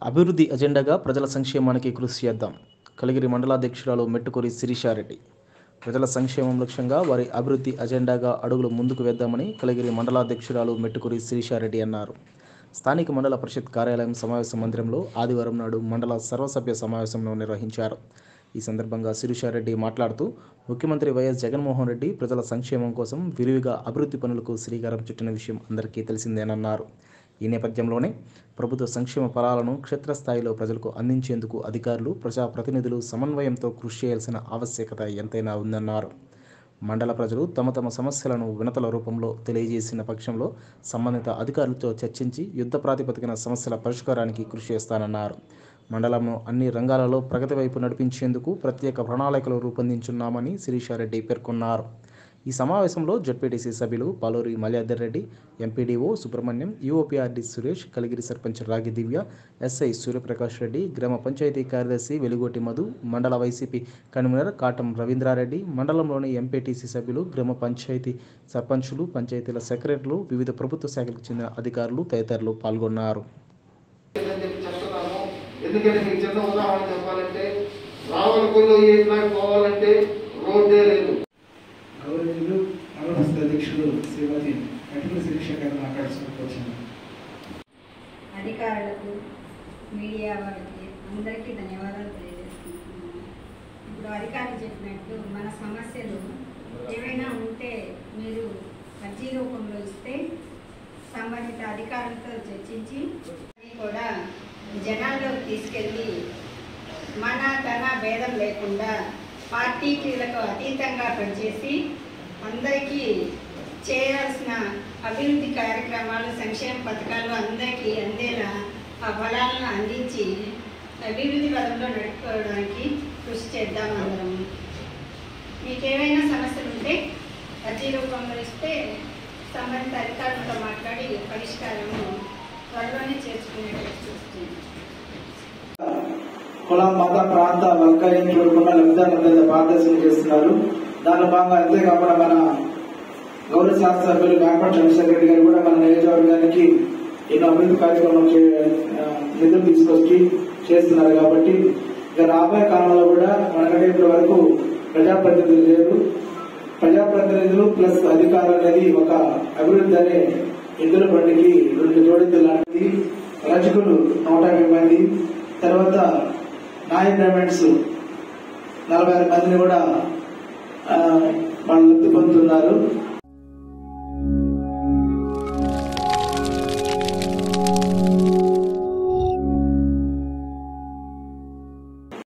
అభివృద్ధి అజెండాగా ప్రజల సంక్షేమానికి కృషి చేద్దాం కలిగిరి మండలాధ్యక్షురాలు మెట్టుకూరి శిరీషారెడ్డి ప్రజల సంక్షేమం లక్ష్యంగా వారి అభివృద్ధి అజెండాగా అడుగులు ముందుకు వేద్దామని కలిగిరి మండలాధ్యక్షురాలు మెట్టుకూరి శిరీషారెడ్డి అన్నారు స్థానిక మండల పరిషత్ కార్యాలయం సమావేశ మందిరంలో ఆదివారం నాడు మండల సర్వసభ్య సమావేశంను నిర్వహించారు ఈ సందర్భంగా శిరీషారెడ్డి మాట్లాడుతూ ముఖ్యమంత్రి వైఎస్ జగన్మోహన్ రెడ్డి ప్రజల సంక్షేమం కోసం విరివిగా అభివృద్ధి పనులకు శ్రీకారం చుట్టిన విషయం అందరికీ తెలిసిందేనన్నారు ఈ నేపథ్యంలోనే ప్రభుత్వ సంక్షేమ ఫలాలను క్షేత్రస్థాయిలో ప్రజలకు అందించేందుకు అధికారులు ప్రజాప్రతినిధులు సమన్వయంతో కృషి చేయాల్సిన ఆవశ్యకత ఎంతైనా ఉందన్నారు మండల ప్రజలు తమ తమ సమస్యలను వినతుల రూపంలో తెలియజేసిన పక్షంలో సంబంధిత అధికారులతో చర్చించి యుద్ధ ప్రాతిపదికన సమస్యల పరిష్కారానికి కృషి చేస్తానన్నారు మండలంను అన్ని రంగాలలో ప్రగతి వైపు నడిపించేందుకు ప్రత్యేక ప్రణాళికలు రూపొందించున్నామని శిరీషారెడ్డి పేర్కొన్నారు ఈ సమావేశంలో జడ్పీటీసీ సభ్యులు Paluri Malyadar Reddy MPDO Subrahmanyam EOPRD Suresh Kaligiri sarpanch Ragi Divya SI Suryaprakash Reddy గ్రామ పంచాయతీ కార్యదర్శి వెలుగోటి మధు మండల వైసీపీ కన్వీనర్ కాటం రవీంద్రారెడ్డి మండలంలోని ఎంపీటీసీ సభ్యులు గ్రామ పంచాయతీ సర్పంచులు పంచాయతీల సెక్రటరీలు వివిధ ప్రభుత్వ శాఖలకు చెందిన అధికారులు తదితరులు పాల్గొన్నారు అని చెప్పి చెప్తున్నాను ఎందుకంటే మీకు చిన్న ఉదాహరణ చెప్పాలంటే రావణపల్లిలో ఏ బ్లాక్ పోవాలంటే రోడ్డే లేదు గౌరవనీయులు ఆంధ్రప్రదేశ్ అధ్యక్షుడు శ్రీమతి కటిక శిరీష గారు మాట్లాడుతూ వచ్చింది అధికారులకు మీడియా వాళ్ళకి అందరికీ ధన్యవాదాలు తెలియజేసుకుంటున్నాను ఇప్పుడు అధికారులు చెప్పినట్టు మన సమస్యలు ఏవైనా ఉంటే మీరు అర్జీ రూపంలో ఇస్తే సంబంధిత అధికారులతో చర్చించి అది కూడా జనాల్లోకి తీసుకెళ్ళి మన తన భేదం లేకుండా పార్టీలకు అతీతంగా పనిచేసి అందరికీ చేయాల్సిన అభివృద్ధి కార్యక్రమాలు సంక్షేమ పథకాలు అందరికీ అందేలా ఆ ఫలాలను అందించి అభివృద్ధి పదంలో నడుపుకోవడానికి కృషి చేద్దాం అందరం మీకేమైనా సమస్యలు ఉంటే అర్జీ రూపంలో ఇస్తే సంబంధిత అధికారులతో మాట్లాడి పరిష్కారము త్వరలోనే చేర్చుకునేటట్టు చూస్తుంది కుల మత ప్రాంత వర్గ ఇంటి ఉన్న లబ్ధిదారుల మీద పారదర్శనం చేస్తున్నారు దానిలో భాగంగా అంతేకాకుండా మన గౌరవ శాస్త్రసభ్యులు వేంపటి చంద్రశేఖర రెడ్డి గారు కూడా మన నియోజకవర్గానికి ఎన్నో అభివృద్ధి కార్యక్రమాలు చే- ఆ, నిధులు తీసుకొచ్చి చేస్తున్నారు కాబట్టి ఇక రాబోయే కాలంలో కూడా మనకంటే ఇప్పటి వరకు ప్రజాప్రతినిధులు లేరు ప్రజాప్రతినిధులు ప్లస్ అధికారులు అనేది ఒక అభివృద్ధి అనే ఎద్దుల బండికి రెండు జోడెద్దులు లాంటిది రజకులు నూట యాభై మంది తర్వాత నాయ బ్రాహ్మణ్స్ నలభై ఆరు మందిని కూడా ఆ, వాళ్ళు లబ్ధి పొందుతున్నారు